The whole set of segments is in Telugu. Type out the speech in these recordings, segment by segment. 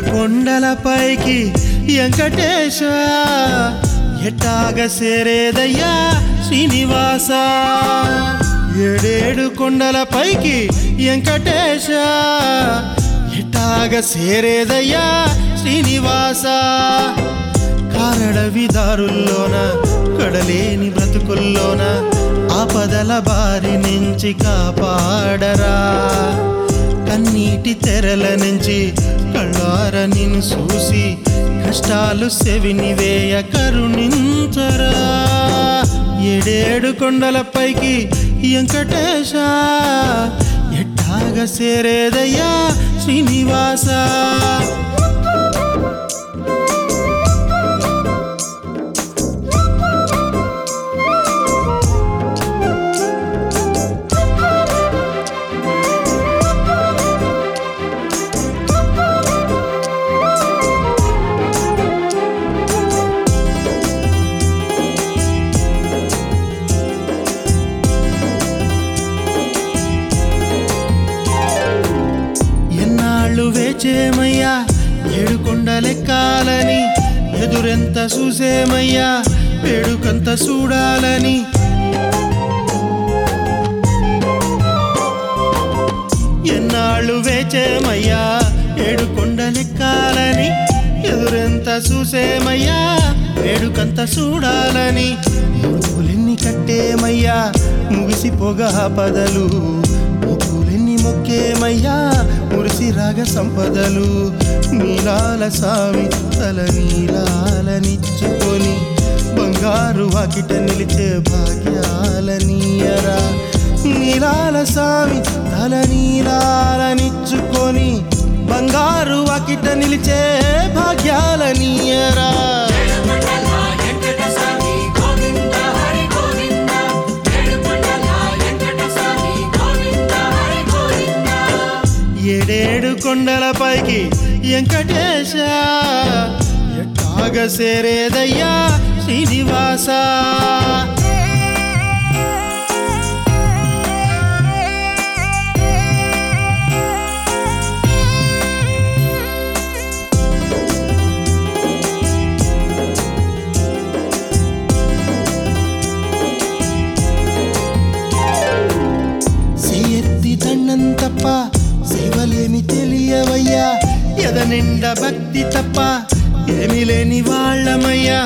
కొండలపైకి వెంకటేశ ఎట్టాగ సేరేదయ్యా శ్రీనివాస ఏడేడు కొండలపైకి వెంకటేశ ఎట్టాగ సేరేదయ్యా శ్రీనివాస కారడవి దారుల్లోన కడలేని బ్రతుకుల్లోన ఆపదల బారి నుంచి కాపాడరా కన్నీటి తెరల నుంచి కళ్ళార నిన్ను చూసి కష్టాలు సెవిని వేయ కరుణించరా ఏడేడు కొండలపైకి వెంకటేశ ఎట్టాగ సేరేదయ్యా శ్రీనివాస ఎన్నాళ్ళు వేచేమయ్యా ఏడు కొండలెక్కాలని ఎదురెంత చూసేమయ్యా వేడుకంత చూడాలని ఎన్నాళ్ళు వేచేమయ్యా ఏడు కొండలెక్కాలని ఎదురెంత చూసేమయ్యా వేడుకంత చూడాలని ముడుపులెన్ని కట్టేమయ్యా ముగిసిపోగా పదలు ముగ్గులెన్ని మొక్కేమయ్యా మురిసి రాగ సంపదలు నీలాల సామి తల నీలాలనిచ్చుకొని బంగారు వాకిట నిలిచే భాగ్యాలనీయరా నీలాల సామి తల నీలాలనిచ్చుకొని బంగారు వాకిట నిలిచే భాగ్యాలనీయరా ఏడుకొండల వెంకటస్వామి గోవింద హరి గోవింద ఏడుకొండల వెంకటస్వామి గోవింద హరి గోవింద ఏడేడు కొండలపైకి వెంకటేశ ఎట్టాగ సేరేదయ్యా శ్రీనివాస సేయెత్తి దండం తప్ప సేవలేమి తెలియవయ్యా ఎద నిండా భక్తి తప్ప ఏమి లేని వాళ్ళమయ్యా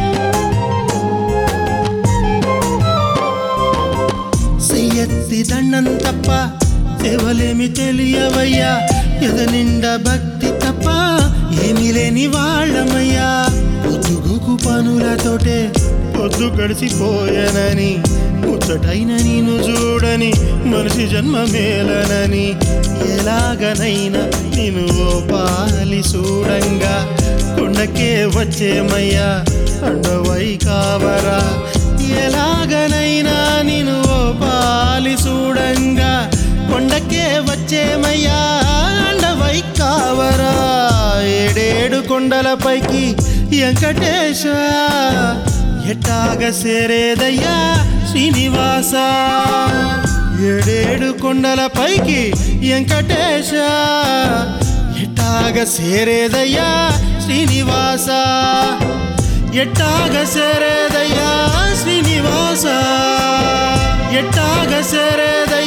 సెయ్యెత్తి దండం తప్ప సేవలేమి తెలియవయ్యా ఎద నిండా భక్తి తప్ప ఏమి లేని వాళ్ళమయ్యా పొద్దుగుకు పనులతోటే పొద్దు గడిచిపోయానని ముచ్చటైన నేను చూడని మనిషి జన్మ మేలనని ఎలాగనైనా నేను ఓ పాలి చూడంగా కొండకే వచ్చేమయ్యా అండవై కావరా ఎలాగనైనా నేను ఓ పాలి చూడంగా కొండకే వచ్చేమయ్యా అండవై కావరా ఏడేడు కొండలపైకి వెంకటేశ ఎట్టాగ సేరేదయ్యా శ్రీనివాస ఏడేడు కొండలపైకి వెంకటేశ ఎట్టాగ సేరేదయ్యా శ్రీనివాస ఎట్టాగ సేరేదయ్యా శ్రీనివాస ఎట్టాగ సేరేదయ్యా